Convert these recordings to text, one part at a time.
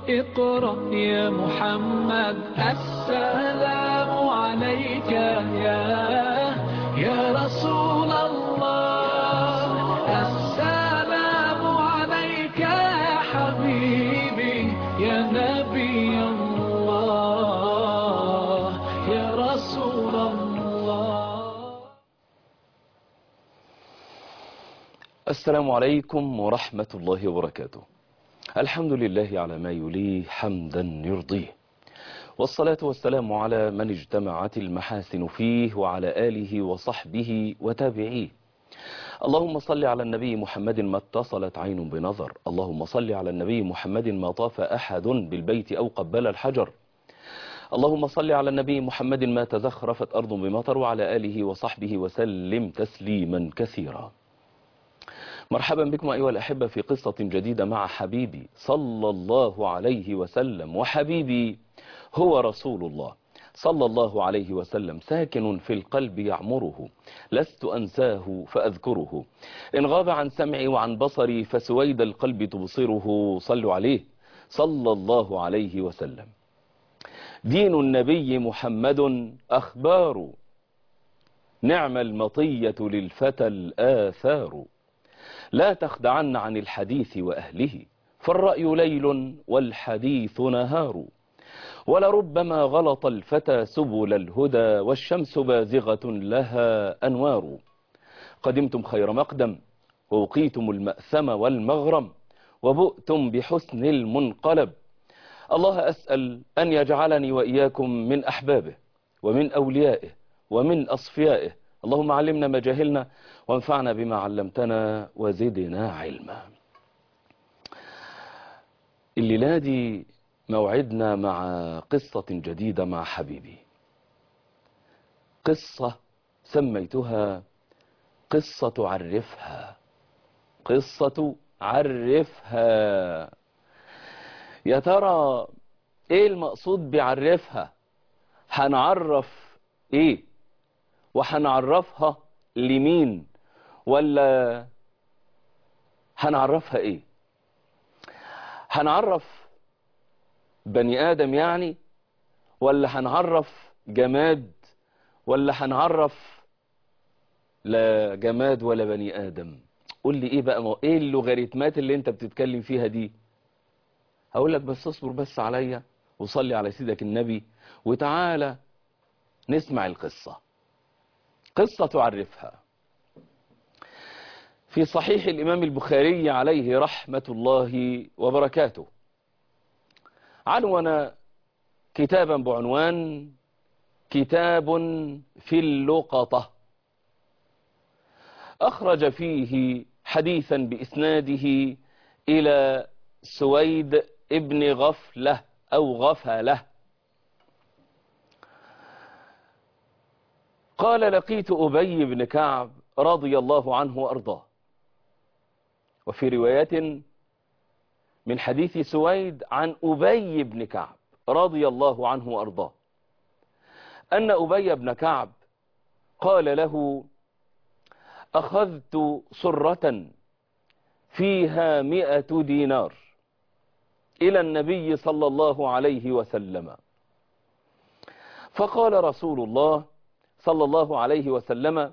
اقرأ يا محمد السلام عليك يا يا رسول الله السلام عليك يا حبيبي يا نبي الله يا رسول الله السلام عليكم ورحمة الله وبركاته الحمد لله على ما يليه حمدا يرضيه والصلاة والسلام على من اجتمعت المحاسن فيه وعلى آله وصحبه وتابعيه اللهم صل على النبي محمد ما اتصلت عين بنظر اللهم صل على النبي محمد ما طاف أحد بالبيت أو قبل الحجر اللهم صل على النبي محمد ما تزخرفت أرض بمطر وعلى آله وصحبه وسلم تسليما كثيرا مرحبا بكم أيها الأحبة في قصة جديدة مع حبيبي صلى الله عليه وسلم وحبيبي هو رسول الله صلى الله عليه وسلم ساكن في القلب يعمره لست أنساه فأذكره إن غاب عن سمعي وعن بصري فسويد القلب تبصره صلوا عليه صلى الله عليه وسلم دين النبي محمد أخبار نعم المطية للفتى الآثار لا تخدعن عن الحديث وأهله فالرأي ليل والحديث نهار ولربما غلط الفتى سبل الهدى والشمس بازغة لها أنوار قدمتم خير مقدم ووقيتم المأثم والمغرم وبؤتم بحسن المنقلب الله أسأل أن يجعلني وإياكم من أحبابه ومن أوليائه ومن أصفيائه اللهم علمنا ما جهلنا وانفعنا بما علمتنا وزدنا علما الليلة دي موعدنا مع قصة جديدة مع حبيبي قصة سميتها قصة عرفها قصة عرفها يا ترى ايه المقصود بعرفها هنعرف ايه وهنعرفها لمين ولا هنعرفها ايه هنعرف بني ادم يعني ولا هنعرف جماد ولا هنعرف لا جماد ولا بني ادم قول لي ايه بقى ايه اللوغاريتمات اللي انت بتتكلم فيها دي هقول لك بس اصبر بس عليا وصلي على سيدك النبي وتعالى نسمع القصة قصة تعرفها في صحيح الإمام البخاري عليه رحمة الله وبركاته عنون كتابا بعنوان كتاب في اللقطة أخرج فيه حديثا بإسناده إلى سويد ابن غفلة أو غفلة قال لقيت أبي بن كعب رضي الله عنه وأرضاه وفي رواية من حديث سويد عن أبي بن كعب رضي الله عنه وأرضاه أن أبي بن كعب قال له أخذت صرة فيها مئة دينار إلى النبي صلى الله عليه وسلم فقال رسول الله صلى الله عليه وسلم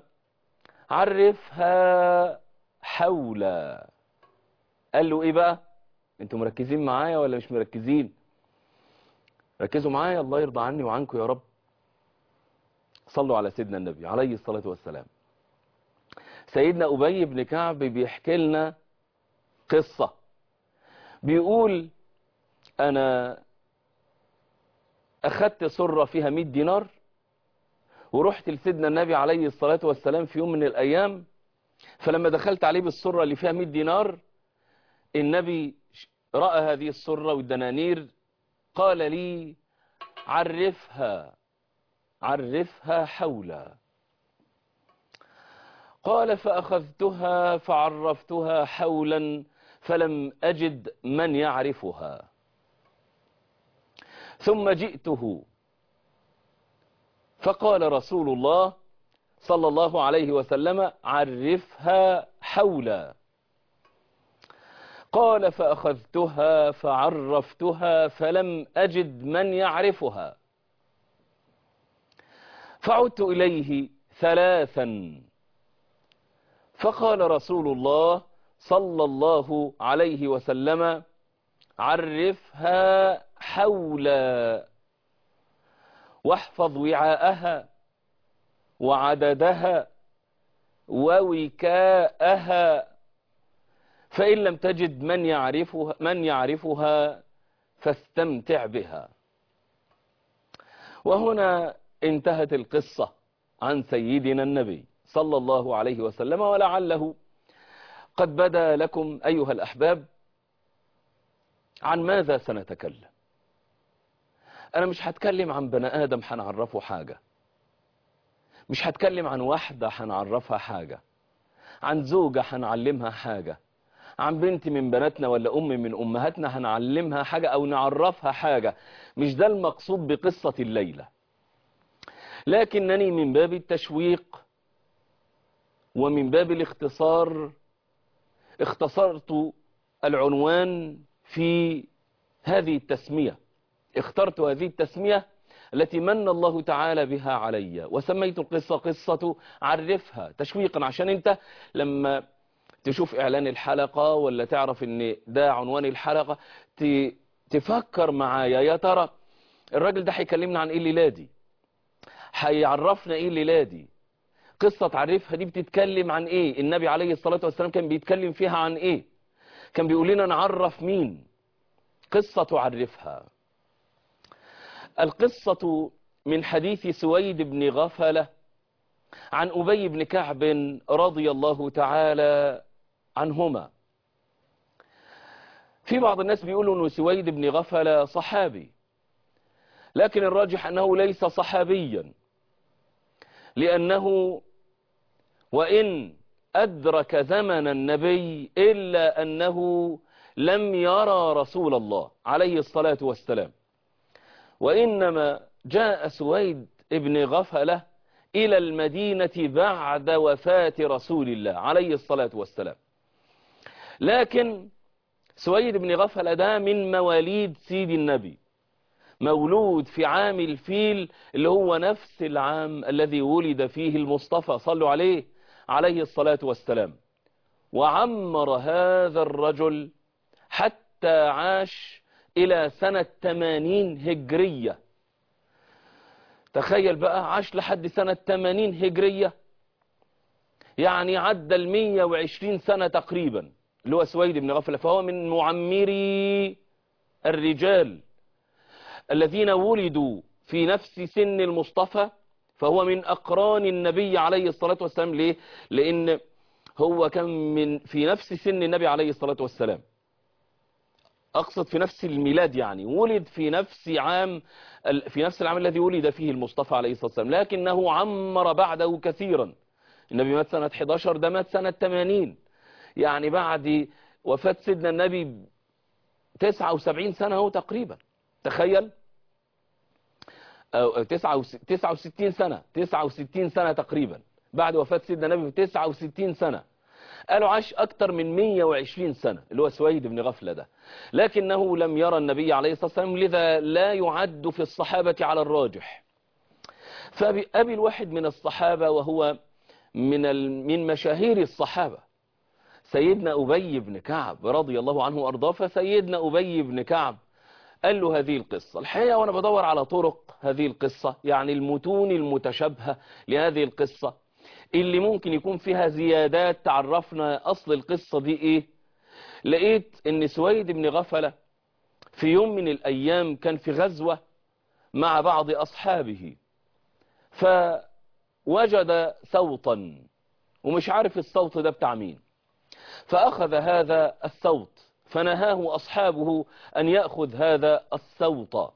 عرفها حولا قال له ايه بقى انتوا مركزين معايا ولا مش مركزين ركزوا معايا الله يرضى عني وعنكم يا رب صلوا على سيدنا النبي عليه الصلاة والسلام سيدنا أبي بن كعب بيحكي لنا قصة بيقول أنا أخدت سرة فيها 100 دينار ورحت لسيدنا النبي عليه الصلاة والسلام في يوم من الأيام فلما دخلت عليه بالسرة اللي فيها 100 دينار النبي رأى هذه السرة والدنانير قال لي عرفها عرفها حولا قال فأخذتها فعرفتها حولا فلم أجد من يعرفها ثم جئته فقال رسول الله صلى الله عليه وسلم عرفها حولا قال فأخذتها فعرفتها فلم أجد من يعرفها فعدت إليه ثلاثا فقال رسول الله صلى الله عليه وسلم عرفها حولا واحفظ وعاءها وعددها ووكاءها فإن لم تجد من يعرفها, من يعرفها فاستمتع بها وهنا انتهت القصة عن سيدنا النبي صلى الله عليه وسلم ولعله قد بدا لكم أيها الأحباب عن ماذا سنتكلم أنا مش هتكلم عن بني آدم هنعرفه حاجة مش هتكلم عن واحدة هنعرفها حاجة عن زوجة هنعلمها حاجة عن بنت من بناتنا ولا أم من أمهاتنا هنعلمها حاجة أو نعرفها حاجة مش ده المقصود بقصة الليلة لكنني من باب التشويق ومن باب الاختصار اختصرت العنوان في هذه التسمية اخترت هذه التسمية التي من الله تعالى بها علي وسميت القصة قصة عرفها تشويقا عشان انت لما تشوف اعلان الحلقة ولا تعرف ان ده عنوان الحلقة تفكر معايا يا ترى الراجل ده هيكلمنا عن ايه الليلة دي هيعرفنا ايه الليلة دي قصة عرفها دي بتتكلم عن ايه النبي عليه الصلاة والسلام كان بيتكلم فيها عن ايه كان بيقول لنا نعرف مين قصة عرفها القصة من حديث سويد بن غفلة عن أبي بن كعب رضي الله تعالى عنهما في بعض الناس بيقولوا أنه سويد بن غفلة صحابي لكن الراجح أنه ليس صحابيا لأنه وإن أدرك زمن النبي إلا أنه لم يرى رسول الله عليه الصلاة والسلام وإنما جاء سويد ابن غفلة إلى المدينة بعد وفاة رسول الله عليه الصلاة والسلام لكن سويد بن غفلة ده من مواليد سيد النبي مولود في عام الفيل اللي هو نفس العام الذي ولد فيه المصطفى صلوا عليه عليه الصلاة والسلام وعمر هذا الرجل حتى عاش إلى سنة 80 هجرية تخيل بقى عاش لحد سنة 80 هجرية يعني عدى ال 120 سنة تقريبا اللي هو سويد بن غفلة فهو من معمري الرجال الذين ولدوا في نفس سن المصطفى فهو من أقران النبي عليه الصلاة والسلام ليه؟ لأن هو كان من في نفس سن النبي عليه الصلاة والسلام أقصد في نفس الميلاد يعني ولد في نفس عام في نفس العام الذي ولد فيه المصطفى عليه الصلاة والسلام لكنه عمر بعده كثيرا النبي مات سنة 11 ده مات سنة 80 يعني بعد وفاة سيدنا النبي 79 سنة هو تقريبا تخيل أو 69 سنة 69 سنة تقريبا بعد وفاة سيدنا النبي ب 69 سنة قالوا عاش أكثر من 120 سنة اللي هو سويد بن غفلة ده لكنه لم يرى النبي عليه الصلاة والسلام لذا لا يعد في الصحابة على الراجح فأبي الواحد من الصحابة وهو من من مشاهير الصحابة سيدنا أبي بن كعب رضي الله عنه وأرضاه فسيدنا أبي بن كعب قال له هذه القصة الحقيقة وأنا بدور على طرق هذه القصة يعني المتون المتشابهة لهذه القصة اللي ممكن يكون فيها زيادات تعرفنا أصل القصة دي إيه لقيت ان سويد بن غفلة في يوم من الأيام كان في غزوة مع بعض أصحابه فوجد صوتا ومش عارف الصوت ده بتاع مين فأخذ هذا الصوت فنهاه أصحابه أن يأخذ هذا الصوت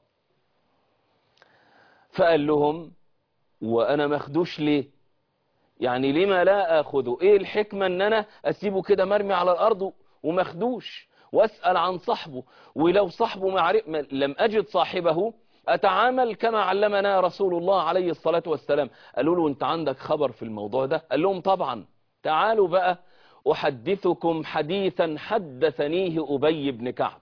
فقال لهم وأنا مخدوش ليه يعني لما لا أخذه إيه الحكمة أن أنا أسيبه كده مرمي على الأرض ومخدوش واسأل عن صاحبه ولو صاحبه معرف لم أجد صاحبه أتعامل كما علمنا رسول الله عليه الصلاة والسلام قالوا له أنت عندك خبر في الموضوع ده قال لهم طبعا تعالوا بقى أحدثكم حديثا حدثنيه أبي بن كعب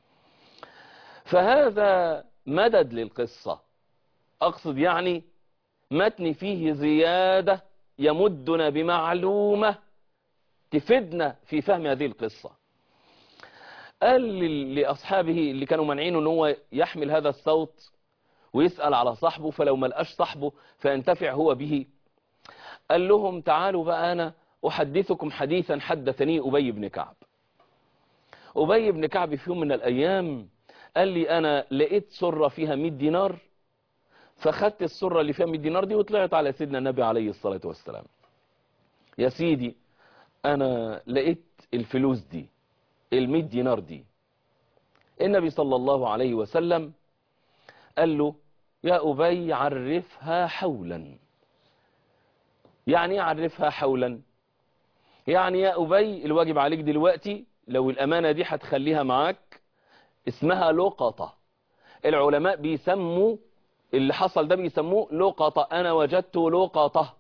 فهذا مدد للقصة أقصد يعني متن فيه زيادة يمدنا بمعلومة تفيدنا في فهم هذه القصة قال لأصحابه اللي كانوا منعينه ان هو يحمل هذا الصوت ويسأل على صاحبه فلو ما لقاش صاحبه فينتفع هو به قال لهم تعالوا بقى أنا أحدثكم حديثا حدثني أبي بن كعب أبي بن كعب في يوم من الأيام قال لي أنا لقيت سرة فيها 100 دينار فخدت السرة اللي فيها 100 دينار دي وطلعت على سيدنا النبي عليه الصلاة والسلام يا سيدي أنا لقيت الفلوس دي ال100 دينار دي النبي صلى الله عليه وسلم قال له يا أبي عرفها حولا يعني ايه عرفها حولا يعني يا أبي الواجب عليك دلوقتي لو الأمانة دي هتخليها معاك اسمها لقطة العلماء بيسموا اللي حصل ده بيسموه لقطة أنا وجدت لقطة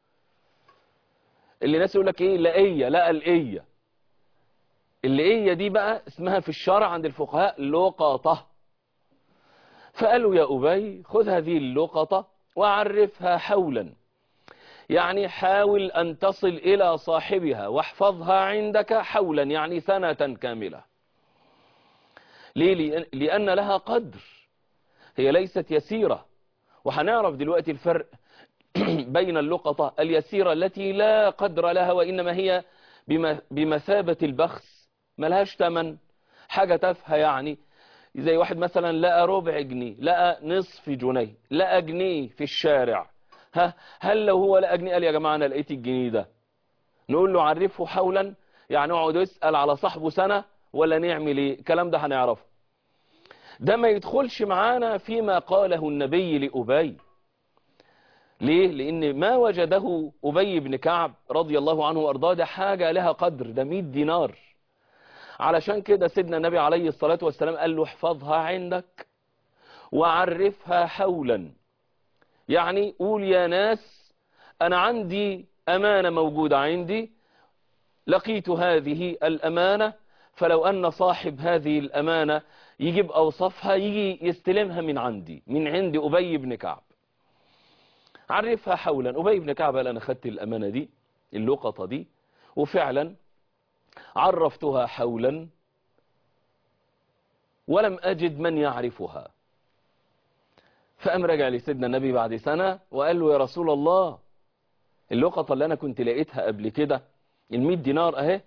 اللي ناس يقول لك ايه لقية لا القية اللقية دي بقى اسمها في الشرع عند الفقهاء لقطة فقالوا يا أبي خذ هذه اللقطة وعرفها حولا يعني حاول أن تصل إلى صاحبها واحفظها عندك حولا يعني سنة كاملة ليه؟ لأن لها قدر هي ليست يسيرة وهنعرف دلوقتي الفرق بين اللقطة اليسيرة التي لا قدر لها وإنما هي بمثابة البخس ملهاش تمن حاجة تافهة يعني زي واحد مثلا لقى ربع جنيه لقى نصف جنيه لقى جنيه في الشارع ها هل لو هو لقى جنيه قال يا جماعة أنا لقيت الجنيه ده نقول له عرفه حولا يعني اقعد يسأل على صاحبه سنة ولا نعمل ايه الكلام ده هنعرفه ده ما يدخلش معانا فيما قاله النبي لأبي ليه لأن ما وجده أبي بن كعب رضي الله عنه وأرضاه ده حاجة لها قدر ده 100 دينار علشان كده سيدنا النبي عليه الصلاة والسلام قال له احفظها عندك وعرفها حولا يعني قول يا ناس أنا عندي أمانة موجودة عندي لقيت هذه الأمانة فلو أن صاحب هذه الأمانة يجيب أوصافها يجي يستلمها من عندي من عند أبي بن كعب عرفها حولا أبي بن كعب قال أنا خدت الأمانة دي اللقطة دي وفعلا عرفتها حولا ولم أجد من يعرفها فأم رجع لسيدنا النبي بعد سنة وقال له يا رسول الله اللقطة اللي أنا كنت لقيتها قبل كده المئة دينار أهي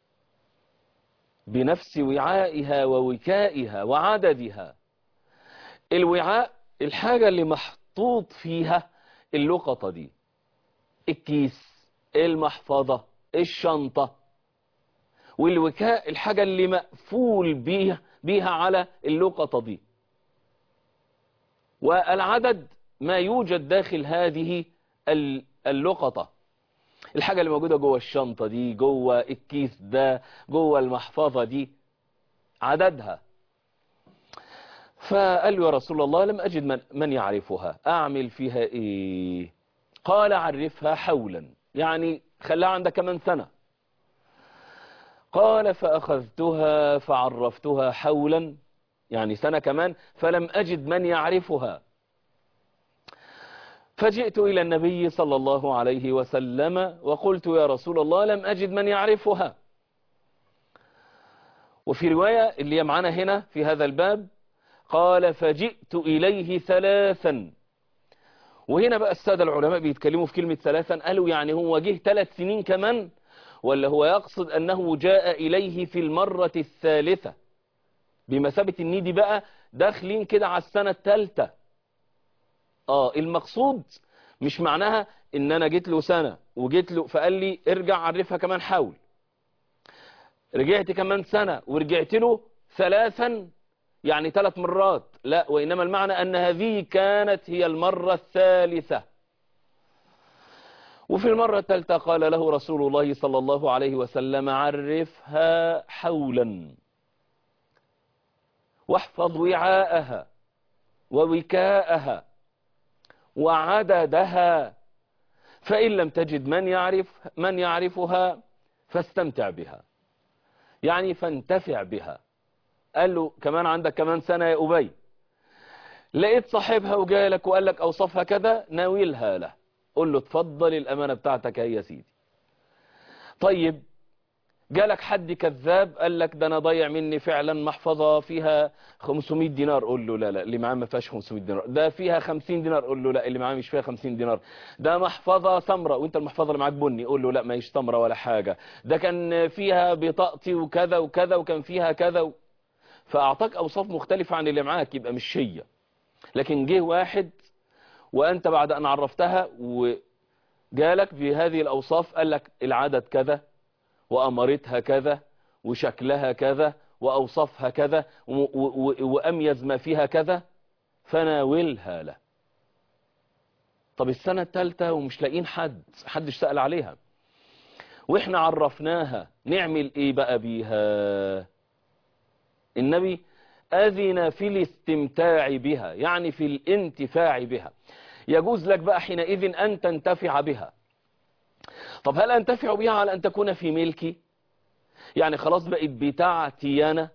بنفس وعائها ووكائها وعددها الوعاء الحاجة اللي محطوط فيها اللقطة دي الكيس المحفظة الشنطة والوكاء الحاجة اللي مقفول بيها, بيها على اللقطة دي والعدد ما يوجد داخل هذه اللقطة الحاجة اللي موجودة جوه الشنطة دي جوه الكيس ده جوه المحفظة دي عددها فقال له يا رسول الله لم أجد من, من يعرفها أعمل فيها إيه قال عرفها حولا يعني خلاها عندك كمان سنة قال فأخذتها فعرفتها حولا يعني سنة كمان فلم أجد من يعرفها فجئت إلى النبي صلى الله عليه وسلم وقلت يا رسول الله لم أجد من يعرفها وفي رواية اللي معنا هنا في هذا الباب قال فجئت إليه ثلاثا وهنا بقى السادة العلماء بيتكلموا في كلمة ثلاثا قالوا يعني هو جه ثلاث سنين كمان ولا هو يقصد أنه جاء إليه في المرة الثالثة بمثابة النيدي بقى داخلين كده على السنة الثالثة اه المقصود مش معناها ان انا جيت له سنة وجيت له فقال لي ارجع عرفها كمان حاول رجعت كمان سنة ورجعت له ثلاثا يعني ثلاث مرات لا وإنما المعنى أن هذه كانت هي المرة الثالثة وفي المرة الثالثة قال له رسول الله صلى الله عليه وسلم عرفها حولا واحفظ وعاءها ووكاءها وعددها فإن لم تجد من يعرف من يعرفها فاستمتع بها يعني فانتفع بها قال له كمان عندك كمان سنة يا أبي لقيت صاحبها وجالك وقال لك أوصفها كذا ناويلها له قل له تفضل الأمانة بتاعتك هي يا سيدي طيب جالك حد كذاب قال لك ده انا ضيع مني فعلا محفظة فيها 500 دينار قول له لا لا اللي معاه ما فيهاش 500 دينار ده فيها 50 دينار قول له لا اللي معاه مش فيها 50 دينار ده محفظة سمراء وانت المحفظة اللي معاك بني قول له لا ما هيش سمراء ولا حاجة ده كان فيها بطاقتي وكذا وكذا وكان فيها كذا و... فاعطاك اوصاف مختلفة عن اللي معاك يبقى مش هي لكن جه واحد وانت بعد ان عرفتها وجالك بهذه الاوصاف قال لك العدد كذا وأمرتها كذا وشكلها كذا وأوصفها كذا وأميز ما فيها كذا فناولها له طب السنة الثالثة ومش لاقيين حد حدش سأل عليها واحنا عرفناها نعمل ايه بقى بيها النبي أذن في الاستمتاع بها يعني في الانتفاع بها يجوز لك بقى حينئذ أن تنتفع بها طب هل أنتفع بها على أن تكون في ملكي يعني خلاص بقت بتاعتي أنا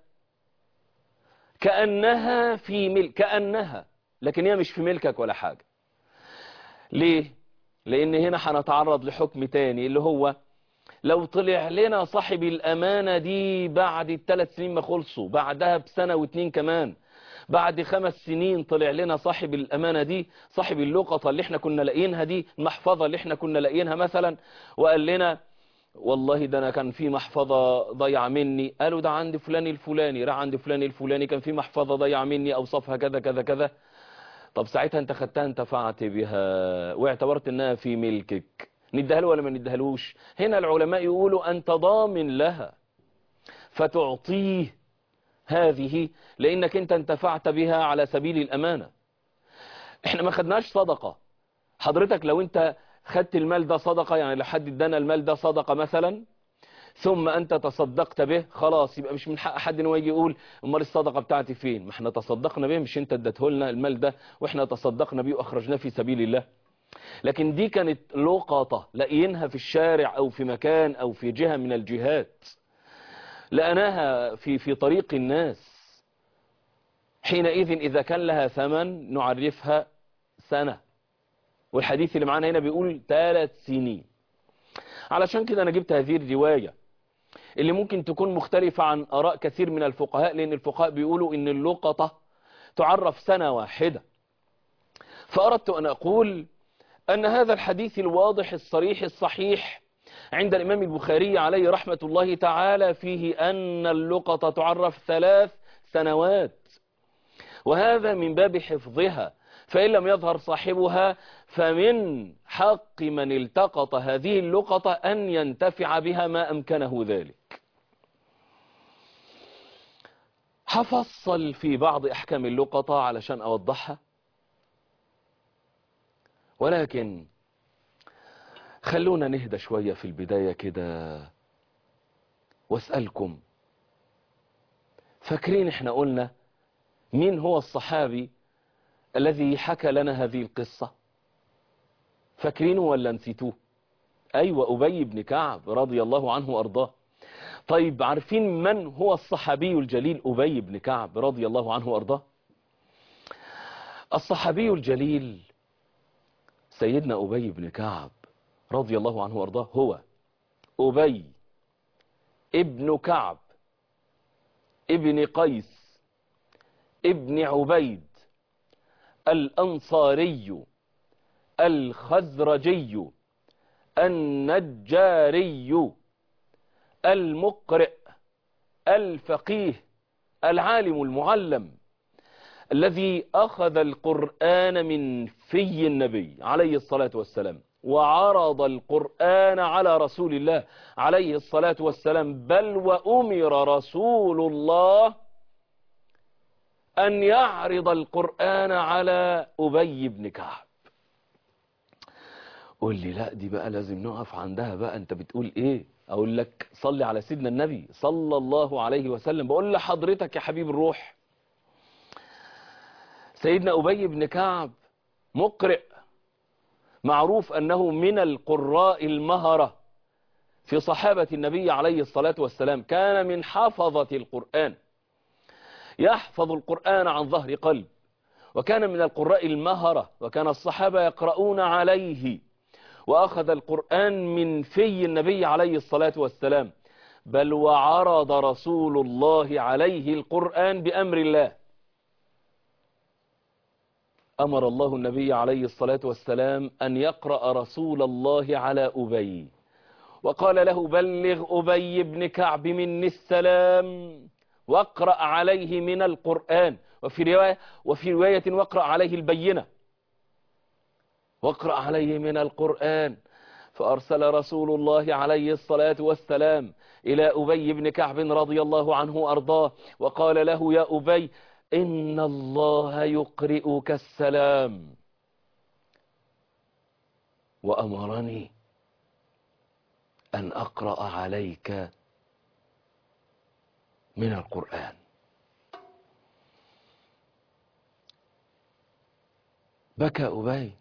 كأنها في ملك كأنها لكن هي مش في ملكك ولا حاجة ليه لأن هنا هنتعرض لحكم تاني اللي هو لو طلع لنا صاحب الأمانة دي بعد الثلاث سنين ما خلصوا بعدها بسنة واتنين كمان بعد خمس سنين طلع لنا صاحب الأمانة دي صاحب اللقطة اللي احنا كنا لاقينها دي المحفظة اللي احنا كنا لاقينها مثلا وقال لنا والله ده انا كان في محفظة ضيع مني قالوا ده عند فلان الفلاني راح عند فلان الفلاني كان في محفظة ضيع مني اوصفها كذا كذا كذا طب ساعتها انت خدتها انتفعت بها واعتبرت انها في ملكك نديها له ولا ما نديهالوش هنا العلماء يقولوا انت ضامن لها فتعطيه هذه لانك انت انتفعت بها على سبيل الامانة احنا ما خدناش صدقة حضرتك لو انت خدت المال ده صدقة يعني لحد ادانا المال ده صدقة مثلا ثم انت تصدقت به خلاص يبقى مش من حق حد ان هو يجي يقول امال الصدقة بتاعتي فين ما احنا تصدقنا به مش انت اديته لنا المال ده واحنا تصدقنا به واخرجناه في سبيل الله لكن دي كانت لقطة لاقيينها في الشارع او في مكان او في جهة من الجهات لقناها في في طريق الناس حينئذ إذا كان لها ثمن نعرفها سنة والحديث اللي معانا هنا بيقول ثلاث سنين علشان كده أنا جبت هذه الرواية اللي ممكن تكون مختلفة عن آراء كثير من الفقهاء لأن الفقهاء بيقولوا إن اللقطة تعرف سنة واحدة فأردت أن أقول أن هذا الحديث الواضح الصريح الصحيح عند الإمام البخاري عليه رحمة الله تعالى فيه أن اللقطة تعرف ثلاث سنوات وهذا من باب حفظها فإن لم يظهر صاحبها فمن حق من التقط هذه اللقطة أن ينتفع بها ما أمكنه ذلك هفصل في بعض أحكام اللقطة علشان أوضحها ولكن خلونا نهدى شوية في البداية كده واسألكم فاكرين احنا قلنا مين هو الصحابي الذي حكى لنا هذه القصة فاكرينه ولا نسيتوه أيوة أبي بن كعب رضي الله عنه وأرضاه طيب عارفين من هو الصحابي الجليل أبي بن كعب رضي الله عنه وأرضاه الصحابي الجليل سيدنا أبي بن كعب رضي الله عنه وأرضاه هو أبي ابن كعب ابن قيس ابن عبيد الأنصاري الخزرجي النجاري المقرئ الفقيه العالم المعلم الذي أخذ القرآن من في النبي عليه الصلاة والسلام وعرض القرآن على رسول الله عليه الصلاة والسلام بل وأمر رسول الله أن يعرض القرآن على أبي بن كعب قول لي لا دي بقى لازم نقف عندها بقى أنت بتقول إيه أقول لك صلي على سيدنا النبي صلى الله عليه وسلم بقول لحضرتك يا حبيب الروح سيدنا أبي بن كعب مقرئ معروف أنه من القراء المهرة في صحابة النبي عليه الصلاة والسلام كان من حفظة القرآن يحفظ القرآن عن ظهر قلب وكان من القراء المهرة وكان الصحابة يقرؤون عليه وأخذ القرآن من في النبي عليه الصلاة والسلام بل وعرض رسول الله عليه القرآن بأمر الله أمر الله النبي عليه الصلاة والسلام أن يقرأ رسول الله على أبي وقال له بلغ أبي بن كعب مني السلام واقرأ عليه من القرآن وفي رواية, وفي رواية واقرأ عليه البينة واقرأ عليه من القرآن فأرسل رسول الله عليه الصلاة والسلام إلى أبي بن كعب رضي الله عنه أرضاه وقال له يا أبي إن الله يقرئك السلام وأمرني أن أقرأ عليك من القرآن بكى أبي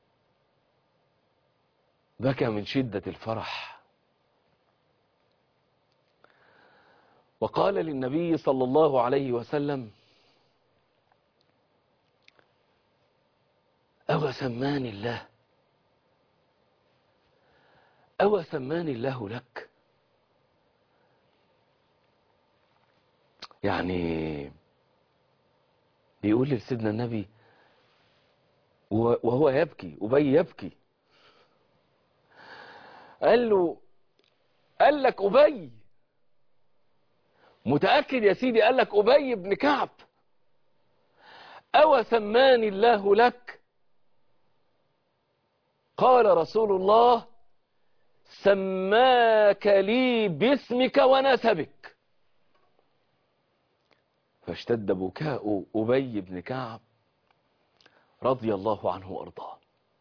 بكى من شدة الفرح وقال للنبي صلى الله عليه وسلم أو سماني الله أو سماني الله لك يعني بيقول لسيدنا النبي وهو يبكي أبي يبكي قال له قال لك أبي متأكد يا سيدي قال لك أبي بن كعب أو سماني الله لك قال رسول الله سماك لي باسمك ونسبك فاشتد بكاء أبي بن كعب رضي الله عنه وارضاه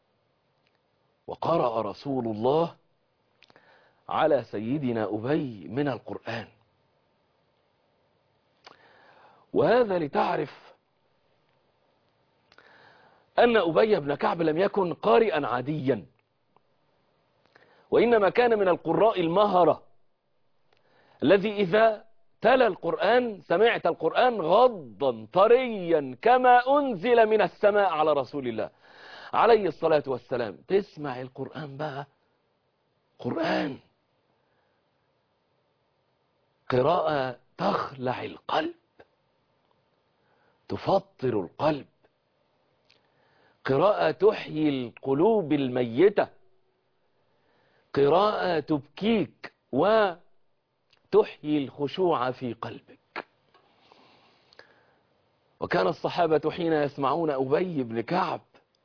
وقرأ رسول الله على سيدنا أبي من القرآن وهذا لتعرف أن أبي بن كعب لم يكن قارئا عاديا وإنما كان من القراء المهرة الذي إذا تلا القرآن سمعت القرآن غضا طريا كما أنزل من السماء على رسول الله عليه الصلاة والسلام تسمع القرآن بقى قرآن قراءة تخلع القلب تفطر القلب قراءة تحيي القلوب الميتة قراءة تبكيك وتحيي الخشوع في قلبك وكان الصحابة حين يسمعون أبي بن كعب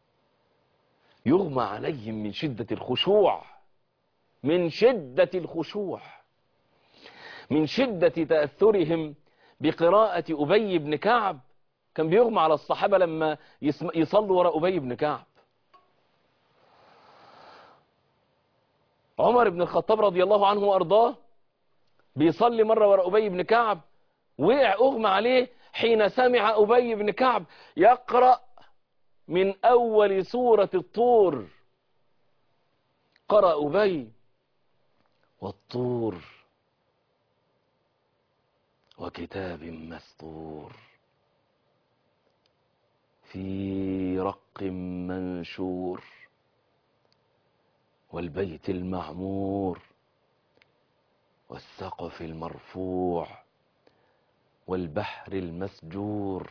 يغمى عليهم من شدة الخشوع من شدة الخشوع من شدة تأثرهم بقراءة أبي بن كعب كان بيغمى على الصحابة لما يصلوا وراء أبي بن كعب عمر بن الخطاب رضي الله عنه وأرضاه بيصلي مرة وراء أبي بن كعب وقع أغمى عليه حين سمع أبي بن كعب يقرأ من أول سورة الطور قرأ أبي والطور وكتاب مسطور في رق منشور والبيت المعمور والسقف المرفوع والبحر المسجور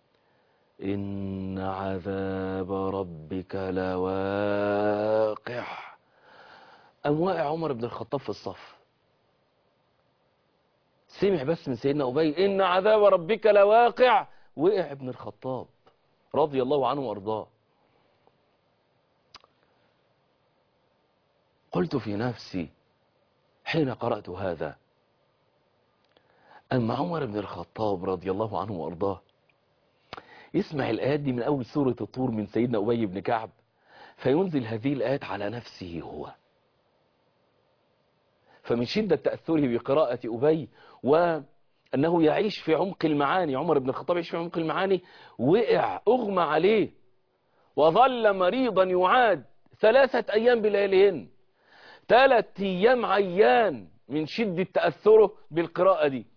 إن عذاب ربك لواقع أم واقع عمر بن الخطاب في الصف سمع بس من سيدنا أبي إن عذاب ربك لواقع وقع ابن الخطاب رضي الله عنه وأرضاه قلت في نفسي حين قرأت هذا أما عمر بن الخطاب رضي الله عنه وأرضاه يسمع الآيات دي من أول سورة الطور من سيدنا أبي بن كعب فينزل هذه الآيات على نفسه هو فمن شدة تأثره بقراءة أبي وأنه يعيش في عمق المعاني عمر بن الخطاب يعيش في عمق المعاني وقع أغمى عليه وظل مريضا يعاد ثلاثة أيام بلياليهن ثلاث ايام عيان من شدة تأثره بالقراءة دي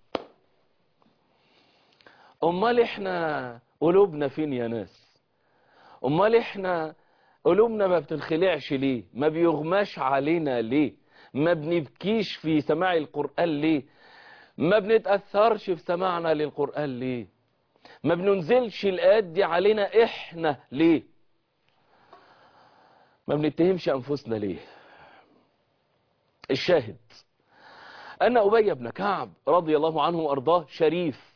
امال احنا قلوبنا فين يا ناس امال احنا قلوبنا ما بتنخلعش ليه ما بيغماش علينا ليه ما بنبكيش في سماع القرآن ليه ما بنتأثرش في سماعنا للقرآن ليه ما بننزلش الآيات دي علينا احنا ليه ما بنتهمش أنفسنا ليه الشاهد أن أبي بن كعب رضي الله عنه وأرضاه شريف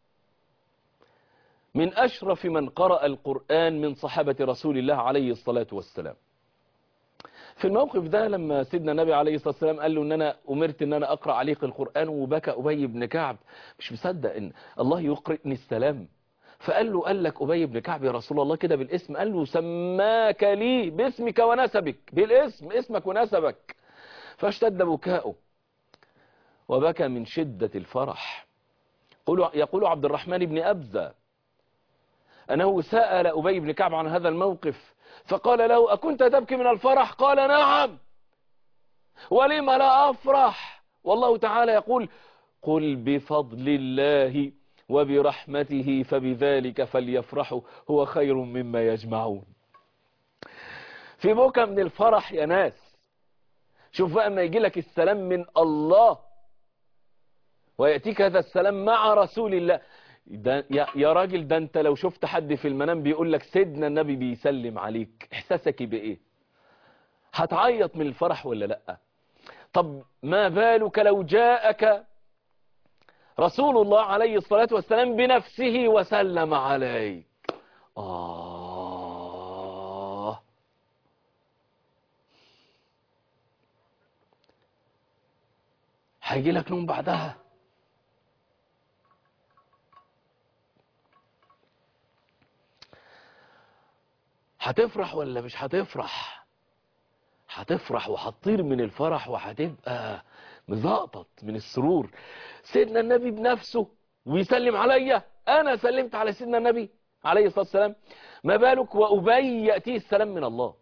من أشرف من قرأ القرآن من صحابة رسول الله عليه الصلاة والسلام في الموقف ده لما سيدنا النبي عليه الصلاة والسلام قال له ان انا امرت ان انا اقرأ عليك القرآن وبكى ابي بن كعب مش مصدق ان الله يقرئني السلام فقال له قال لك ابي بن كعب يا رسول الله كده بالاسم قال له سماك لي باسمك ونسبك بالاسم اسمك ونسبك فاشتد بكاؤه وبكى من شدة الفرح يقول عبد الرحمن بن أبزة أنه سأل أبي بن كعب عن هذا الموقف فقال له أكنت تبكي من الفرح قال نعم ولم لا أفرح والله تعالى يقول قل بفضل الله وبرحمته فبذلك فليفرحوا هو خير مما يجمعون في بكى من الفرح يا ناس شوف بقى ما يجي لك السلام من الله ويأتيك هذا السلام مع رسول الله ده يا, يا راجل ده انت لو شفت حد في المنام بيقول لك سيدنا النبي بيسلم عليك احساسك بايه هتعيط من الفرح ولا لا طب ما بالك لو جاءك رسول الله عليه الصلاة والسلام بنفسه وسلم عليك آه هيجي لك نوم بعدها هتفرح ولا مش هتفرح هتفرح وهتطير من الفرح وهتبقى مزقطط من السرور سيدنا النبي بنفسه ويسلم عليا انا سلمت على سيدنا النبي عليه الصلاة والسلام ما بالك وأبي يأتيه السلام من الله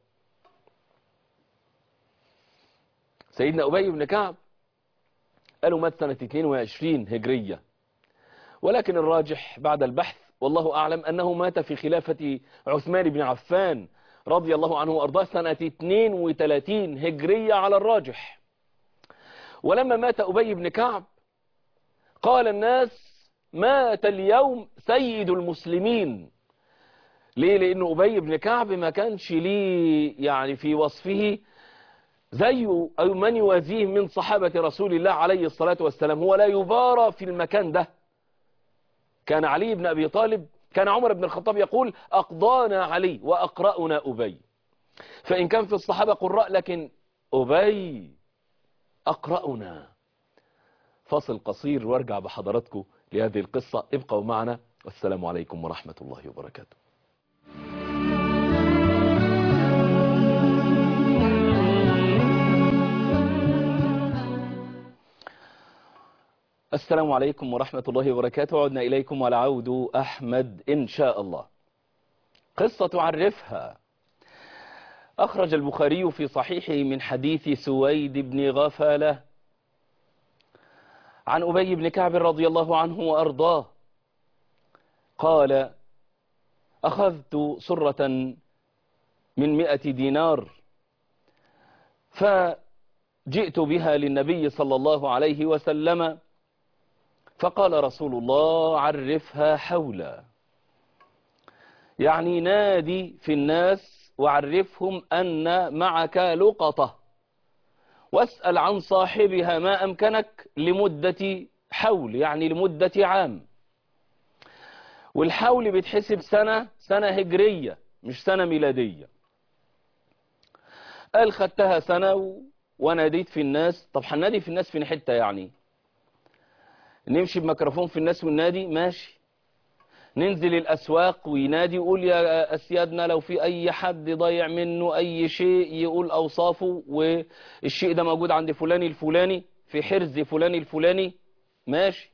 سيدنا أبي بن كعب قالوا مات سنة 22 هجرية ولكن الراجح بعد البحث والله أعلم أنه مات في خلافة عثمان بن عفان رضي الله عنه وأرضاه سنة 32 هجرية على الراجح ولما مات أبي بن كعب قال الناس مات اليوم سيد المسلمين ليه لأنه أبي بن كعب ما كانش ليه يعني في وصفه زي أو من يوازيه من صحابة رسول الله عليه الصلاة والسلام هو لا يبارى في المكان ده كان علي بن أبي طالب كان عمر بن الخطاب يقول أقضانا علي وأقرأنا أبي فإن كان في الصحابة قراء لكن أبي أقرأنا فاصل قصير وارجع بحضراتكم لهذه القصة ابقوا معنا والسلام عليكم ورحمة الله وبركاته السلام عليكم ورحمة الله وبركاته عدنا إليكم والعود أحمد إن شاء الله قصة عرفها أخرج البخاري في صحيحه من حديث سويد بن غفلة عن أبي بن كعب رضي الله عنه وأرضاه قال أخذت سرة من مئة دينار فجئت بها للنبي صلى الله عليه وسلم فقال رسول الله عرفها حولا يعني نادي في الناس وعرفهم أن معك لقطة واسأل عن صاحبها ما أمكنك لمدة حول يعني لمدة عام والحول بيتحسب سنة سنة هجرية مش سنة ميلادية قال خدتها سنة وناديت في الناس طب هنادي في الناس فين حتة يعني نمشي بميكروفون في الناس والنادي ماشي ننزل الأسواق وينادي يقول يا أسيادنا لو في أي حد ضيع منه أي شيء يقول أوصافه والشيء ده موجود عند فلان الفلاني في حرز فلان الفلاني ماشي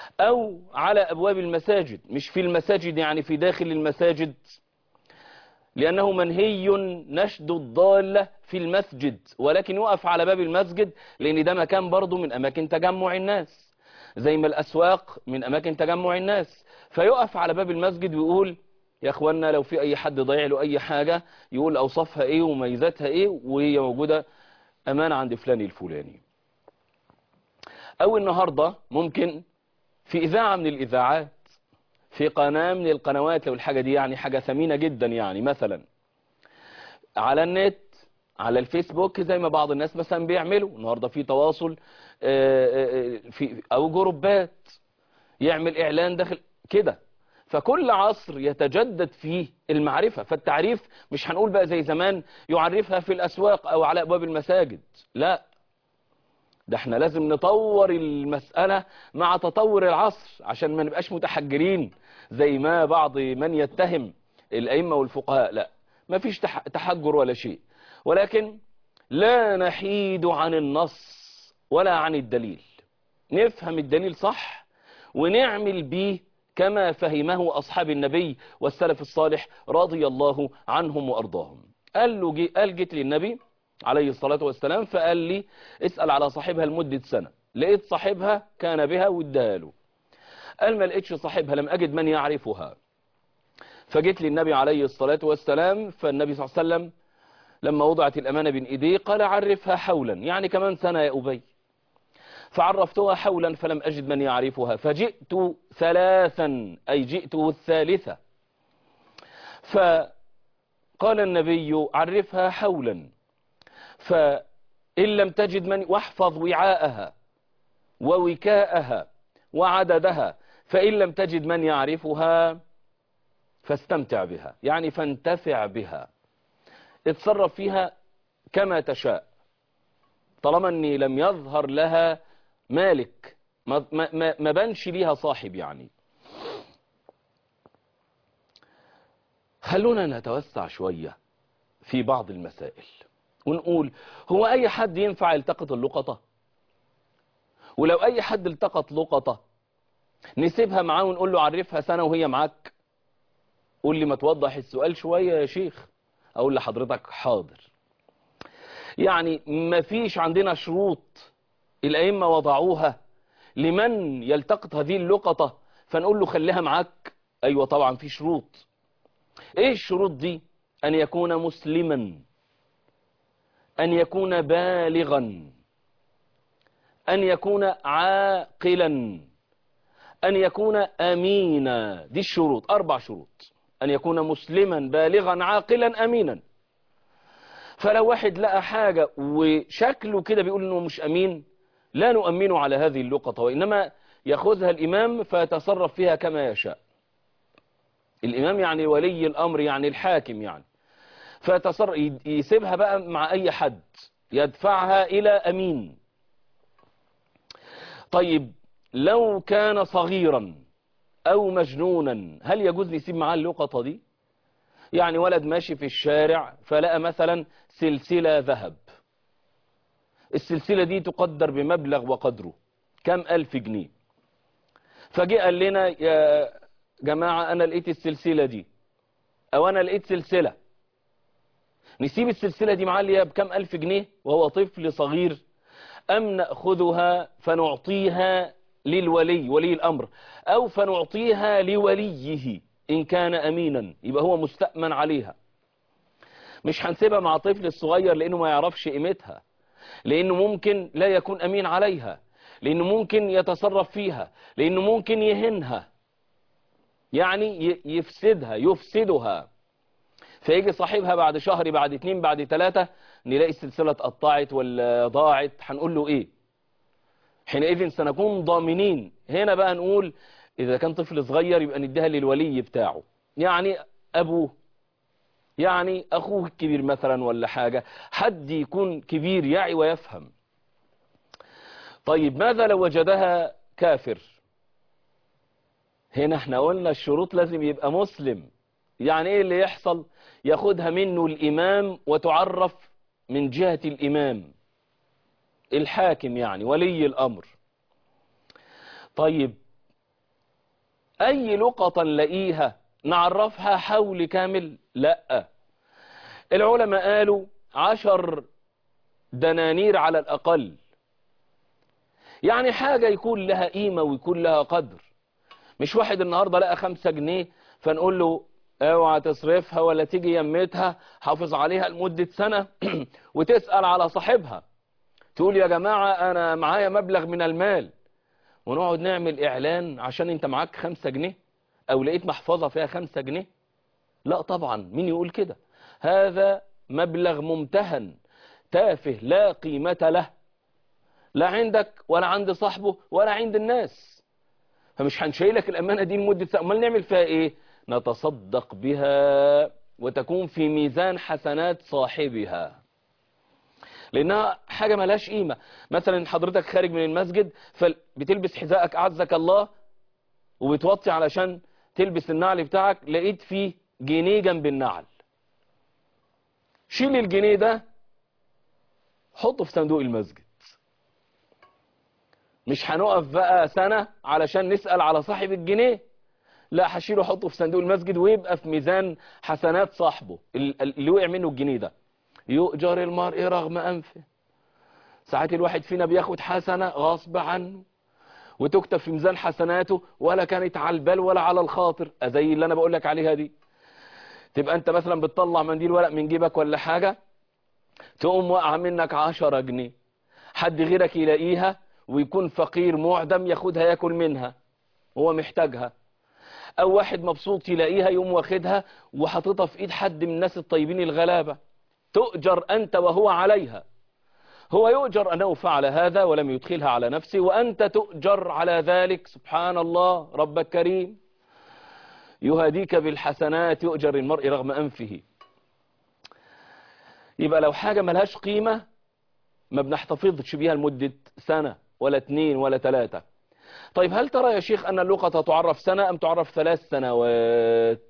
أو على أبواب المساجد مش في المساجد يعني في داخل المساجد لأنه منهي نشد الضالة في المسجد ولكن يقف على باب المسجد لأن ده مكان برضه من أماكن تجمع الناس زي ما الأسواق من أماكن تجمع الناس فيقف على باب المسجد ويقول يا اخوانا لو في اي حد ضيع له اي حاجة يقول اوصافها ايه وميزاتها ايه وهي موجودة امانة عند فلان الفلاني او النهاردة ممكن في اذاعة من الاذاعات في قناة من القنوات لو الحاجة دي يعني حاجة ثمينة جدا يعني مثلا على النت على الفيسبوك زي ما بعض الناس مثلا بيعملوا النهاردة في تواصل في او جروبات يعمل اعلان داخل كده فكل عصر يتجدد فيه المعرفة فالتعريف مش هنقول بقى زي زمان يعرفها في الأسواق أو على أبواب المساجد لا ده احنا لازم نطور المسألة مع تطور العصر عشان ما نبقاش متحجرين زي ما بعض من يتهم الأئمة والفقهاء لا ما فيش تحجر ولا شيء ولكن لا نحيد عن النص ولا عن الدليل نفهم الدليل صح ونعمل بيه كما فهمه أصحاب النبي والسلف الصالح رضي الله عنهم وأرضاهم قال, له جي قال جيت للنبي عليه الصلاة والسلام فقال لي اسأل على صاحبها لمدة سنة لقيت صاحبها كان بها واداها له قال ما لقيتش صاحبها لم أجد من يعرفها فجيت للنبي عليه الصلاة والسلام فالنبي صلى الله عليه وسلم لما وضعت الأمانة بين إيديه قال عرفها حولا يعني كمان سنة يا أبي فعرفتها حولا فلم أجد من يعرفها فجئت ثلاثا أي جئته الثالثة فقال النبي عرفها حولا فإن لم تجد من واحفظ وعاءها ووكاءها وعددها فإن لم تجد من يعرفها فاستمتع بها يعني فانتفع بها اتصرف فيها كما تشاء طالما اني لم يظهر لها مالك ما, ما, ما بنش ليها صاحب يعني خلونا نتوسع شوية في بعض المسائل ونقول هو أي حد ينفع يلتقط اللقطة ولو أي حد التقط لقطة نسيبها معاه ونقول له عرفها سنة وهي معاك قول لي ما توضح السؤال شوية يا شيخ أقول لحضرتك حاضر يعني ما فيش عندنا شروط الأئمة وضعوها لمن يلتقط هذه اللقطة فنقول له خليها معاك أيوة طبعا في شروط إيه الشروط دي أن يكون مسلما أن يكون بالغا أن يكون عاقلا أن يكون أمينا دي الشروط أربع شروط أن يكون مسلما بالغا عاقلا أمينا فلو واحد لقى حاجة وشكله كده بيقول انه مش امين لا نؤمنه على هذه اللقطة وانما ياخذها الامام فيتصرف فيها كما يشاء الامام يعني ولي الامر يعني الحاكم يعني فيتصرف يسيبها بقى مع اي حد يدفعها الى امين طيب لو كان صغيرا او مجنونا هل يجوز نسيب معاه اللقطة دي يعني ولد ماشي في الشارع فلقى مثلا سلسلة ذهب السلسلة دي تقدر بمبلغ وقدره كم ألف جنيه فجاء قال لنا يا جماعة أنا لقيت السلسلة دي أو أنا لقيت سلسلة نسيب السلسلة دي معلية بكم ألف جنيه وهو طفل صغير أم نأخذها فنعطيها للولي ولي الأمر أو فنعطيها لوليه إن كان أمينا يبقى هو مستأمن عليها مش هنسيبها مع طفل الصغير لأنه ما يعرفش قيمتها لأنه ممكن لا يكون أمين عليها لأنه ممكن يتصرف فيها لأنه ممكن يهنها يعني يفسدها يفسدها فيجي صاحبها بعد شهر بعد اتنين بعد تلاتة نلاقي السلسلة اتقطعت ولا ضاعت هنقول له ايه حينئذ سنكون ضامنين هنا بقى نقول إذا كان طفل صغير يبقى نديها للولي بتاعه يعني أبوه يعني أخوه الكبير مثلا ولا حاجة حد يكون كبير يعي ويفهم طيب ماذا لو وجدها كافر هنا احنا قلنا الشروط لازم يبقى مسلم يعني ايه اللي يحصل ياخدها منه الإمام وتعرف من جهة الإمام الحاكم يعني ولي الأمر طيب أي لقطة نلاقيها نعرفها حول كامل لا العلماء قالوا عشر دنانير على الأقل يعني حاجة يكون لها قيمة ويكون لها قدر مش واحد النهاردة لقى خمسة جنيه فنقول له اوعى تصرفها ولا تيجي يمتها حافظ عليها لمدة سنة وتسأل على صاحبها تقول يا جماعة انا معايا مبلغ من المال ونقعد نعمل اعلان عشان انت معاك خمسة جنيه او لقيت محفظة فيها خمسة جنيه لا طبعا مين يقول كده هذا مبلغ ممتهن تافه لا قيمة له لا عندك ولا عند صاحبه ولا عند الناس فمش هنشيلك الأمانة دي لمدة سنة امال نعمل فيها ايه نتصدق بها وتكون في ميزان حسنات صاحبها لانها حاجة ملهاش قيمة مثلا حضرتك خارج من المسجد فبتلبس حذائك اعزك الله وبتوطي علشان تلبس النعل بتاعك لقيت فيه جنيه جنب النعل شيل الجنيه ده حطه في صندوق المسجد مش هنقف بقى سنة علشان نسأل على صاحب الجنيه لا هشيله حطه في صندوق المسجد ويبقى في ميزان حسنات صاحبه اللي وقع منه الجنيه ده يؤجر المرء رغم أنفه ساعات الواحد فينا بياخد حسنة غصب عنه وتكتب في ميزان حسناته ولا كانت على البال ولا على الخاطر زي اللي انا بقول لك عليها دي تبقى انت مثلا بتطلع منديل ورق من جيبك ولا حاجة تقوم واقعه منك عشرة جنيه حد غيرك يلاقيها ويكون فقير معدم ياخدها ياكل منها هو محتاجها او واحد مبسوط يلاقيها يوم واخدها وحاططها في ايد حد من الناس الطيبين الغلابة تؤجر انت وهو عليها هو يؤجر انه فعل هذا ولم يدخلها على نفسه وانت تؤجر على ذلك سبحان الله ربك كريم يهديك بالحسنات يؤجر المرء رغم انفه يبقى لو حاجة ملهاش قيمة ما بنحتفظش بيها لمدة سنة ولا اتنين ولا تلاتة طيب هل ترى يا شيخ أن اللقطة تعرف سنة أم تعرف ثلاث سنوات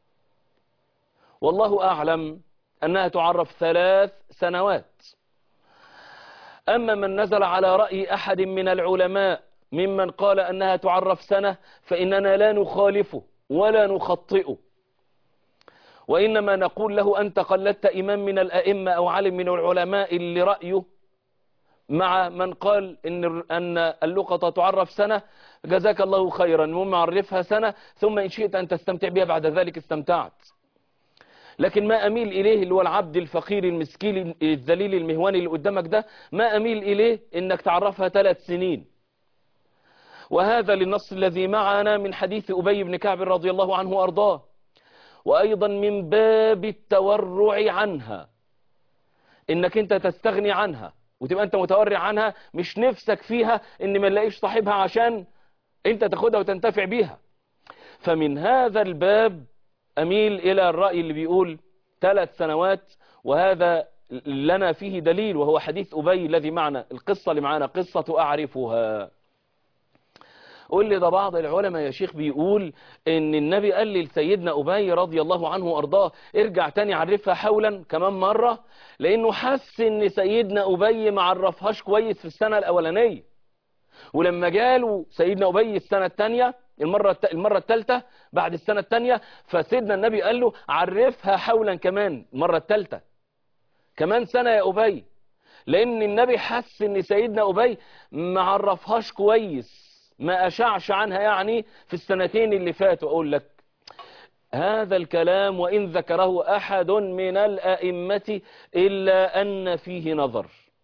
والله أعلم أنها تعرف ثلاث سنوات أما من نزل على رأي أحد من العلماء ممن قال أنها تعرف سنة فإننا لا نخالفه ولا نخطئه وإنما نقول له أنت قلدت إمام من الأئمة أو علم من العلماء اللي رأيه مع من قال إن أن اللقطة تعرف سنة جزاك الله خيرا المهم عرفها سنة ثم إن شئت أن تستمتع بها بعد ذلك استمتعت لكن ما أميل إليه اللي هو العبد الفقير المسكين الذليل المهواني اللي قدامك ده ما أميل إليه إنك تعرفها ثلاث سنين وهذا للنص الذي معنا من حديث أبي بن كعب رضي الله عنه وأرضاه وأيضا من باب التورع عنها إنك أنت تستغني عنها وتبقى أنت متورع عنها مش نفسك فيها إن ما نلاقيش صاحبها عشان أنت تاخدها وتنتفع بيها فمن هذا الباب أميل إلى الرأي اللي بيقول ثلاث سنوات وهذا لنا فيه دليل وهو حديث أبي الذي معنا القصة اللي معنا قصة أعرفها قول لي ده بعض العلماء يا شيخ بيقول ان النبي قال لي لسيدنا أبي رضي الله عنه وارضاه ارجع تاني عرفها حولا كمان مرة لانه حس ان سيدنا أبي ما عرفهاش كويس في السنة الاولانية ولما جاله سيدنا أبي السنة الثانية المرة المرة الثالثة بعد السنة الثانية فسيدنا النبي قال له عرفها حولا كمان المرة الثالثة كمان سنة يا أبي لأن النبي حس إن سيدنا أبي ما عرفهاش كويس ما أشعش عنها يعني في السنتين اللي فاتوا أقول لك هذا الكلام وإن ذكره أحد من الأئمة إلا أن فيه نظر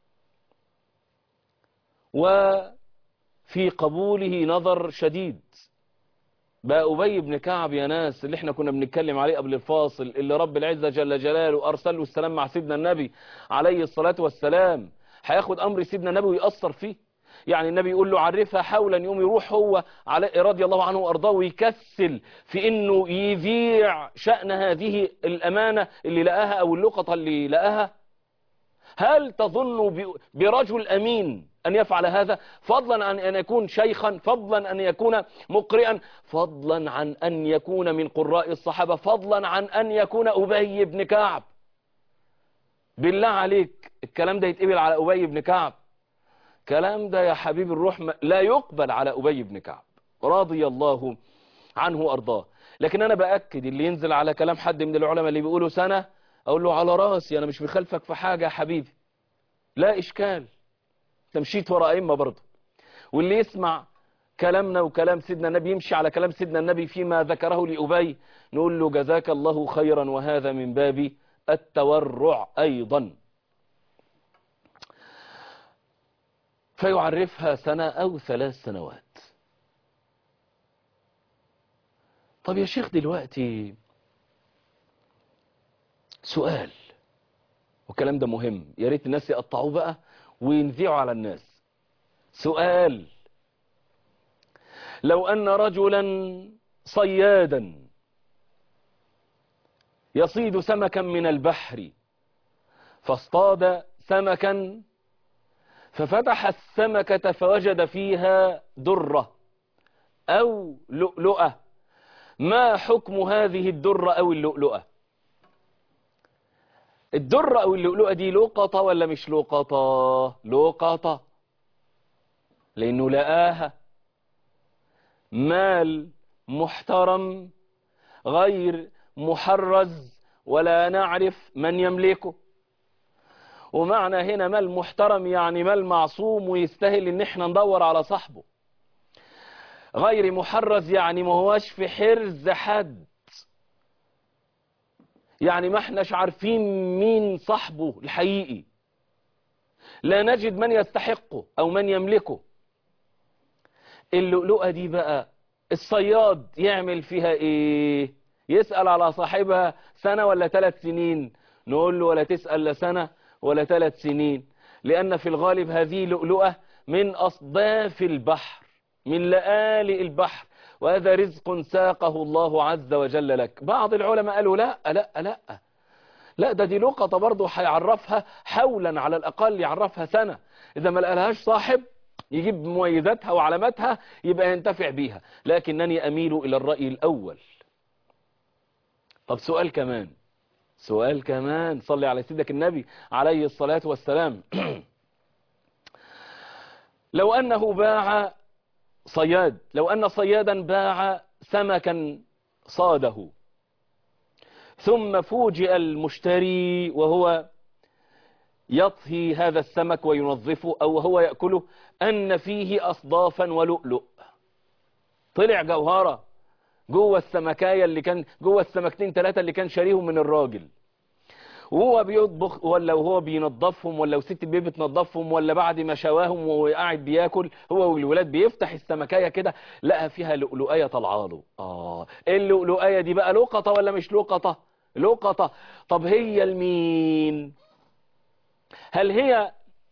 وفي قبوله نظر شديد بقى أبي بن كعب يا ناس اللي احنا كنا بنتكلم عليه قبل الفاصل اللي رب العزة جل جلاله أرسله السلام مع سيدنا النبي عليه الصلاة والسلام هياخد أمر سيدنا النبي ويأثر فيه يعني النبي يقول له عرفها حولا يوم يروح هو على رضي الله عنه وارضاه ويكسل في انه يذيع شأن هذه الامانة اللي لقاها او اللقطة اللي لقاها هل تظن برجل امين ان يفعل هذا فضلا عن ان يكون شيخا فضلا ان يكون مقرئا فضلا عن ان يكون من قراء الصحابة فضلا عن ان يكون ابي بن كعب بالله عليك الكلام ده يتقبل على ابي بن كعب كلام ده يا حبيب الروح لا يقبل على أبي بن كعب رضي الله عنه وأرضاه لكن أنا بأكد اللي ينزل على كلام حد من العلماء اللي بيقولوا سنة اقول له على راسي انا مش مخالفك في حاجة يا حبيبي لا اشكال تمشيت ورا ائمه برضه واللي يسمع كلامنا وكلام سيدنا النبي يمشي على كلام سيدنا النبي فيما ذكره لأبي نقول له جزاك الله خيرا وهذا من باب التورع أيضا فيعرفها سنة أو ثلاث سنوات طب يا شيخ دلوقتي سؤال والكلام ده مهم يا ريت الناس يقطعوه بقى وينذيعوا على الناس سؤال لو أن رجلا صيادا يصيد سمكا من البحر فاصطاد سمكا ففتح السمكة فوجد فيها درة أو لؤلؤة ما حكم هذه الدرة أو اللؤلؤة الدرة أو اللؤلؤة دي لقطة ولا مش لقطة لقطة لأنه لقاها مال محترم غير محرز ولا نعرف من يملكه ومعنى هنا مال محترم يعني مال معصوم ويستاهل ان احنا ندور على صاحبه غير محرز يعني ما هواش في حرز حد يعني ما احناش عارفين مين صاحبه الحقيقي لا نجد من يستحقه او من يملكه اللؤلؤة دي بقى الصياد يعمل فيها ايه يسأل على صاحبها سنة ولا ثلاث سنين نقول له ولا تسأل لا سنة ولا ثلاث سنين لأن في الغالب هذه لؤلؤة من أصداف البحر من لآلئ البحر وهذا رزق ساقه الله عز وجل لك بعض العلماء قالوا لا لا لا لا ده دي لقطة برضه هيعرفها حولا على الأقل يعرفها سنة إذا ما لقالهاش صاحب يجيب مميزاتها وعلاماتها يبقى ينتفع بيها لكنني أميل إلى الرأي الأول طب سؤال كمان سؤال كمان صلي على سيدك النبي عليه الصلاة والسلام لو أنه باع صياد لو أن صيادا باع سمكا صاده ثم فوجئ المشتري وهو يطهي هذا السمك وينظفه أو هو يأكله أن فيه أصدافا ولؤلؤ طلع جوهرة جوه السمكاية اللي كان جوه السمكتين ثلاثة اللي كان شاريهم من الراجل وهو بيطبخ ولا وهو بينظفهم ولا وست البيت بتنظفهم ولا بعد ما شواهم وقاعد بياكل هو والولاد بيفتح السمكايه كده لقى فيها لؤلؤيه طالعه له اه اللؤلؤيه دي بقى لقطه ولا مش لقطه لقطه طب هي لمين هل هي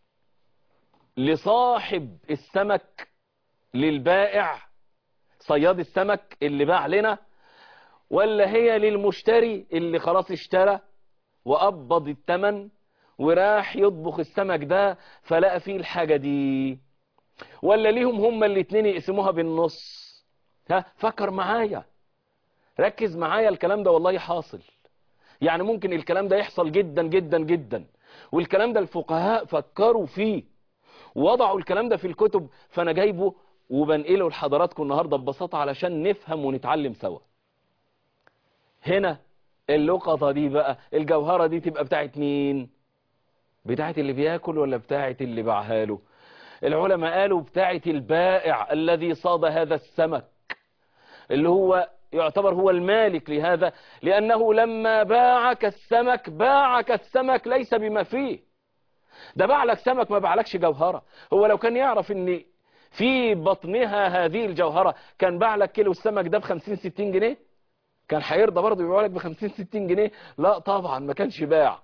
لصاحب السمك للبائع صياد السمك اللي باع لنا ولا هي للمشتري اللي خلاص اشترى وقبض التمن وراح يطبخ السمك ده فلقى فيه الحاجة دي ولا ليهم هما الاتنين يقسموها بالنص ها فكر معايا ركز معايا الكلام ده والله حاصل يعني ممكن الكلام ده يحصل جدا جدا جدا والكلام ده الفقهاء فكروا فيه وضعوا الكلام ده في الكتب فانا جايبه وبنقله لحضراتكم النهاردة ببساطة علشان نفهم ونتعلم سوا هنا اللقطة دي بقى الجوهرة دي تبقى بتاعت مين بتاعت اللي بياكل ولا بتاعت اللي باعها له العلماء قالوا بتاعت البائع الذي صاد هذا السمك اللي هو يعتبر هو المالك لهذا لأنه لما باعك السمك باعك السمك ليس بما فيه ده باع لك سمك ما باعلكش جوهرة هو لو كان يعرف ان في بطنها هذه الجوهرة كان باع لك كيلو السمك ده بخمسين ستين جنيه كان هيرضى برضه يبيعوا لك بخمسين ستين جنيه لا طبعا ما كانش باع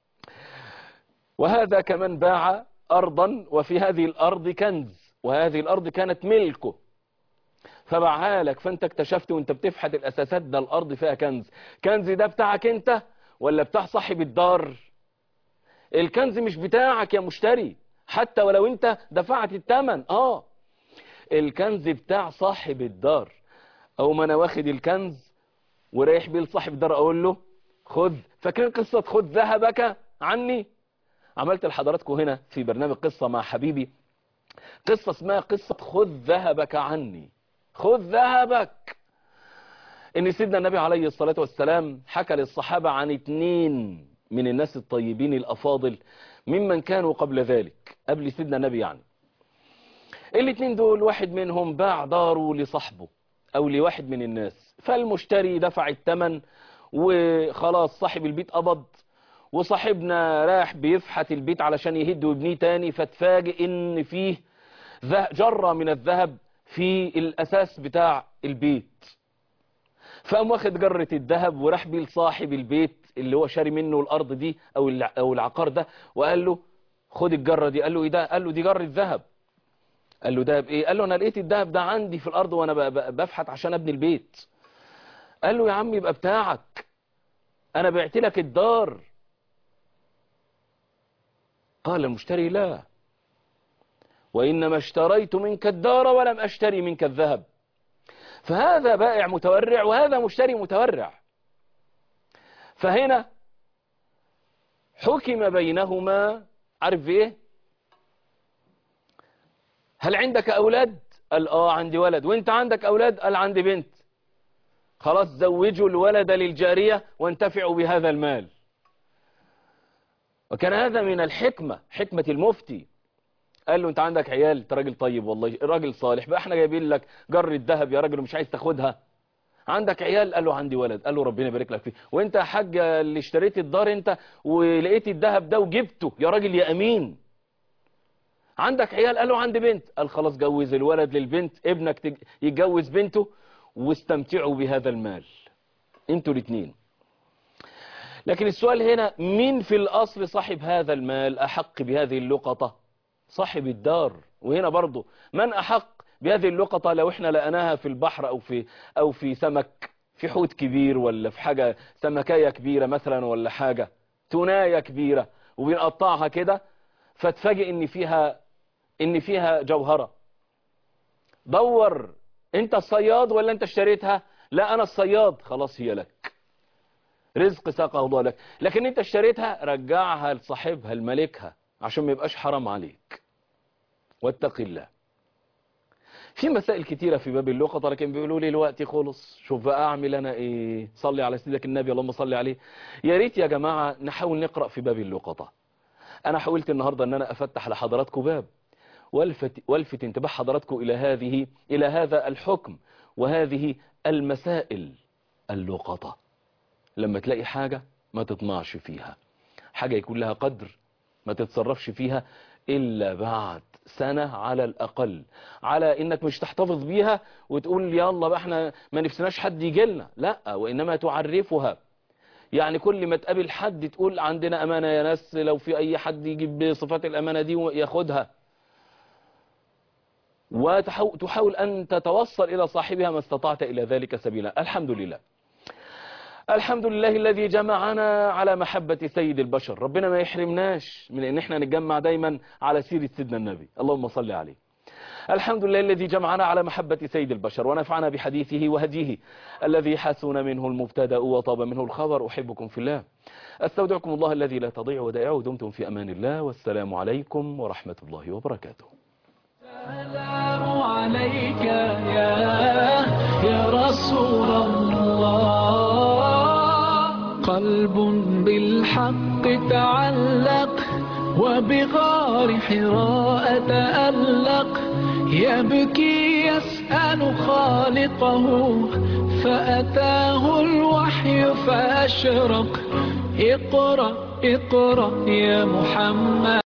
وهذا كمان باع أرضا وفي هذه الأرض كنز وهذه الأرض كانت ملكه فباعها لك فانت اكتشفت وانت بتفحت الأساسات ده الأرض فيها كنز كنز ده بتاعك انت ولا بتاع صاحب الدار الكنز مش بتاعك يا مشتري حتى ولو انت دفعت الثمن اه الكنز بتاع صاحب الدار او ما انا واخد الكنز ورايح بيه لصاحب الدار اقول له خذ فاكرين قصة خذ ذهبك عني عملت لحضراتكم هنا في برنامج قصة مع حبيبي قصة اسمها قصة خذ ذهبك عني خذ ذهبك ان سيدنا النبي عليه الصلاة والسلام حكى للصحابة عن اتنين من الناس الطيبين الأفاضل ممن كانوا قبل ذلك قبل سيدنا النبي يعني الاثنين دول واحد منهم باع داره لصاحبه او لواحد من الناس فالمشتري دفع الثمن وخلاص صاحب البيت قبض وصاحبنا راح بيفحت البيت علشان يهد ويبنيه تاني فتفاجئ ان فيه جرة من الذهب في الاساس بتاع البيت فقام واخد جرة الذهب وراح بيه لصاحب البيت اللي هو شاري منه الارض دي او او العقار ده وقال له خد الجرة دي قال له ايه ده قال له دي جرة ذهب قال له دهب ايه قال له انا لقيت الدهب ده عندي في الارض وانا بفحت عشان ابني البيت قال له يا عم يبقى بتاعك انا بعت لك الدار قال المشتري لا وانما اشتريت منك الدار ولم اشتري منك الذهب فهذا بائع متورع وهذا مشتري متورع فهنا حكم بينهما عارف ايه هل عندك أولاد؟ قال آه عندي ولد وانت عندك أولاد؟ قال عندي بنت خلاص زوجوا الولد للجارية وانتفعوا بهذا المال وكان هذا من الحكمة حكمة المفتي قال له انت عندك عيال انت راجل طيب والله راجل صالح بقى احنا جايبين لك جر الذهب يا راجل ومش عايز تاخدها عندك عيال قال له عندي ولد قال له ربنا يبارك لك فيه وانت يا حاج اللي اشتريت الدار انت ولقيت الذهب ده وجبته يا راجل يا امين عندك عيال قال له عندي بنت قال خلاص جوز الولد للبنت ابنك يتجوز بنته واستمتعوا بهذا المال انتوا الاثنين لكن السؤال هنا مين في الأصل صاحب هذا المال أحق بهذه اللقطة صاحب الدار وهنا برضو من أحق بهذه اللقطة لو احنا لقناها في البحر أو في, أو في سمك في حوت كبير ولا في حاجة سمكاية كبيرة مثلا ولا حاجة تناية كبيرة وبنقطعها كده فتفاجئ ان فيها ان فيها جوهرة دور انت الصياد ولا انت اشتريتها لا انا الصياد خلاص هي لك رزق ساقه الله لك لكن انت اشتريتها رجعها لصاحبها لملكها عشان ما يبقاش حرام عليك واتق الله في مسائل كتيرة في باب اللقطة لكن بيقولوا لي الوقت خلص شوف بقى اعمل انا ايه صلي على سيدك النبي اللهم صلي عليه يا ريت يا جماعة نحاول نقرأ في باب اللقطة انا حاولت النهاردة ان انا افتح لحضراتكم باب والفت, والفت انتباه حضراتكم الى هذه الى هذا الحكم وهذه المسائل اللقطة لما تلاقي حاجة ما تطمعش فيها حاجة يكون لها قدر ما تتصرفش فيها إلا بعد سنة على الأقل على إنك مش تحتفظ بيها وتقول يلا بقى احنا ما نفسناش حد يجي لنا لا وإنما تعرفها يعني كل ما تقابل حد تقول عندنا أمانة يا ناس لو في أي حد يجيب بصفات الأمانة دي وياخدها وتحاول أن تتوصل إلى صاحبها ما استطعت إلى ذلك سبيلا الحمد لله الحمد لله الذي جمعنا على محبة سيد البشر ربنا ما يحرمناش من ان احنا نتجمع دايما على سيرة سيدنا النبي اللهم صل عليه الحمد لله الذي جمعنا على محبة سيد البشر ونفعنا بحديثه وهديه الذي حسن منه المبتدا وطاب منه الخبر أحبكم في الله استودعكم الله الذي لا تضيع ودائعه دمتم في أمان الله والسلام عليكم ورحمة الله وبركاته السلام عليك يا يا رسول الله قلب بالحق تعلق وبغار حراء تألق يبكي يسأل خالقه فأتاه الوحي فأشرق اقرأ اقرأ يا محمد